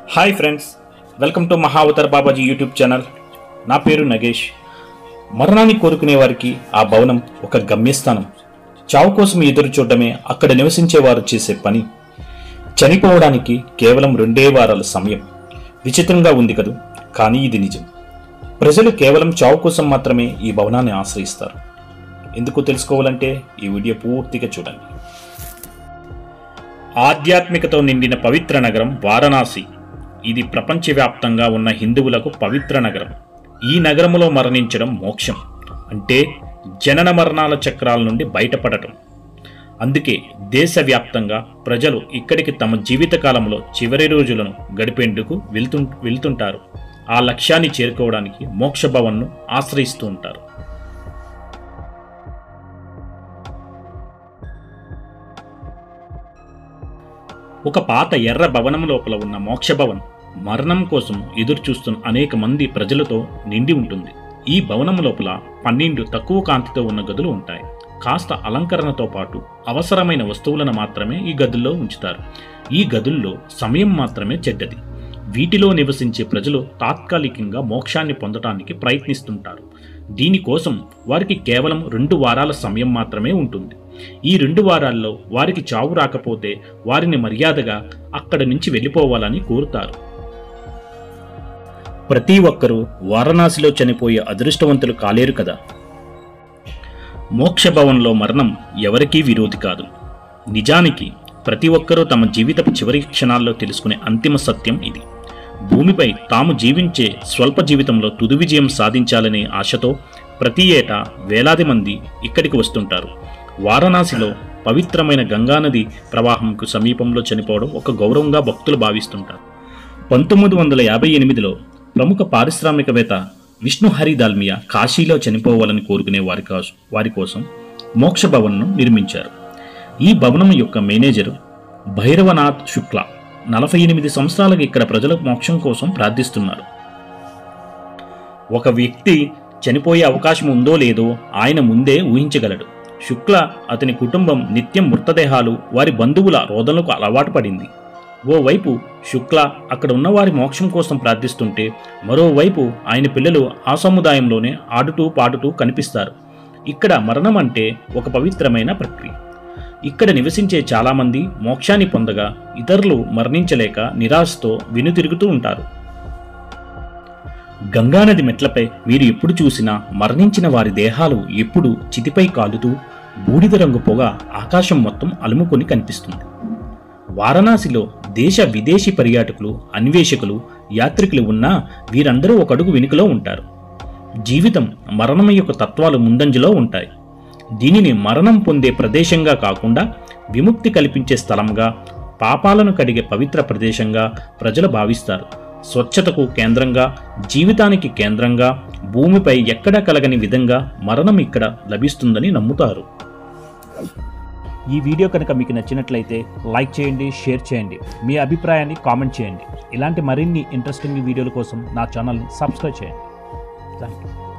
hi friends welcome to Mahavatar Babaji YouTube channel నా పేరు నగేష్ మరణాన్ని కోరుకునే వారికి ఆ భవనం ఒక గమ్యస్థానం చావు కోసం ఎదురు చూడడమే అక్కడ నివసించే వారు చేసే పని చనిపోవడానికి కేవలం రెండే వారాల సమయం విచిత్రంగా ఉంది కదూ కానీ ఇది నిజం ప్రజలు కేవలం చావు కోసం మాత్రమే ఈ భవనాన్ని ఆశ్రయిస్తారు ఎందుకు తెలుసుకోవాలంటే ఈ వీడియో పూర్తిగా చూడండి ఆధ్యాత్మికతో నిండిన పవిత్ర నగరం వారణాసి ఇది ప్రపంచవ్యాప్తంగా ఉన్న హిందువులకు పవిత్ర నగరం ఈ నగరములో మరణించడం మోక్షం అంటే జనన మరణాల చక్రాల నుండి బయటపడటం అందుకే దేశవ్యాప్తంగా ప్రజలు ఇక్కడికి తమ జీవితకాలంలో చివరి రోజులను గడిపేందుకు వెళ్తు వెళ్తుంటారు ఆ లక్ష్యాన్ని చేరుకోవడానికి మోక్ష భవన్ను ఆశ్రయిస్తూ ఉంటారు ఒక పాత ఎర్ర భవనం లోపల ఉన్న మోక్ష భవన్ మరణం కోసం ఎదురు చూస్తున్న అనేక మంది ప్రజలతో నిండి ఉంటుంది ఈ భవనం లోపల పన్నెండు తక్కువ కాంతితో ఉన్న గదులు ఉంటాయి కాస్త అలంకరణతో పాటు అవసరమైన వస్తువులను మాత్రమే ఈ గదుల్లో ఉంచుతారు ఈ గదుల్లో సమయం మాత్రమే చెడ్డది వీటిలో నివసించే ప్రజలు తాత్కాలికంగా మోక్షాన్ని పొందటానికి ప్రయత్నిస్తుంటారు దీనికోసం వారికి కేవలం రెండు వారాల సమయం మాత్రమే ఉంటుంది ఈ రెండు వారాల్లో వారికి చావు రాకపోతే వారిని మర్యాదగా అక్కడి నుంచి వెళ్ళిపోవాలని కోరుతారు ప్రతి ఒక్కరూ వారణాసిలో చనిపోయే అదృష్టవంతులు కాలేరు కదా మోక్ష భవన్లో మరణం ఎవరికీ విరోధి కాదు నిజానికి ప్రతి ఒక్కరూ తమ జీవితపు చివరి క్షణాల్లో తెలుసుకునే అంతిమ సత్యం ఇది భూమిపై తాము జీవించే స్వల్ప జీవితంలో తుది విజయం సాధించాలనే ఆశతో ప్రతి ఏటా వేలాది మంది ఇక్కడికి వస్తుంటారు వారణాసిలో పవిత్రమైన గంగానది ప్రవాహంకు సమీపంలో చనిపోవడం ఒక గౌరవంగా భక్తులు భావిస్తుంటారు పంతొమ్మిది వందల యాభై ఎనిమిదిలో ప్రముఖ పారిశ్రామికవేత్త విష్ణు హరి దాల్మియా కాశీలో చనిపోవాలని కోరుకునే వారి కోసం వారి కోసం మోక్ష భవన్ను నిర్మించారు ఈ భవనం యొక్క మేనేజర్ భైరవనాథ్ శుక్లా నలభై ఎనిమిది సంవత్సరాలకు ఇక్కడ ప్రజల మోక్షం కోసం ప్రార్థిస్తున్నారు ఒక వ్యక్తి చనిపోయే అవకాశం ఉందో లేదో ఆయన ముందే ఊహించగలడు శుక్ల అతని కుటుంబం నిత్యం మృతదేహాలు వారి బంధువుల రోదనలకు అలవాటు పడింది ఓవైపు శుక్ల అక్కడ ఉన్న వారి మోక్షం కోసం ప్రార్థిస్తుంటే మరోవైపు ఆయన పిల్లలు ఆ సముదాయంలోనే ఆడుతూ పాడుతూ కనిపిస్తారు ఇక్కడ మరణం అంటే ఒక పవిత్రమైన ప్రక్రియ ఇక్కడ నివసించే చాలామంది మోక్షాన్ని పొందగా ఇతరులు మరణించలేక నిరాశతో వెనుతిరుగుతూ ఉంటారు గంగానది మెట్లపై మీరు ఎప్పుడు చూసినా మరణించిన వారి దేహాలు ఎప్పుడు చితిపై కాలుతూ బూడిద రంగు పొగ ఆకాశం మొత్తం అలుముకొని కనిపిస్తుంది వారణాసిలో దేశ విదేశీ పర్యాటకులు అన్వేషకులు యాత్రికులు ఉన్నా వీరందరూ ఒక అడుగు వెనుకలో ఉంటారు జీవితం మరణం యొక్క తత్వాలు ముందంజలో ఉంటాయి దీనిని మరణం పొందే ప్రదేశంగా కాకుండా విముక్తి కల్పించే స్థలంగా పాపాలను కడిగే పవిత్ర ప్రదేశంగా ప్రజలు భావిస్తారు స్వచ్ఛతకు కేంద్రంగా జీవితానికి కేంద్రంగా భూమిపై ఎక్కడా కలగని విధంగా మరణం ఇక్కడ లభిస్తుందని నమ్ముతారు ఈ వీడియో కనుక మీకు నచ్చినట్లయితే లైక్ చేయండి షేర్ చేయండి మీ అభిప్రాయాన్ని కామెంట్ చేయండి ఇలాంటి మరిన్ని ఇంట్రెస్టింగ్ వీడియోల కోసం నా ఛానల్ని సబ్స్క్రైబ్ చేయండి థ్యాంక్ యూ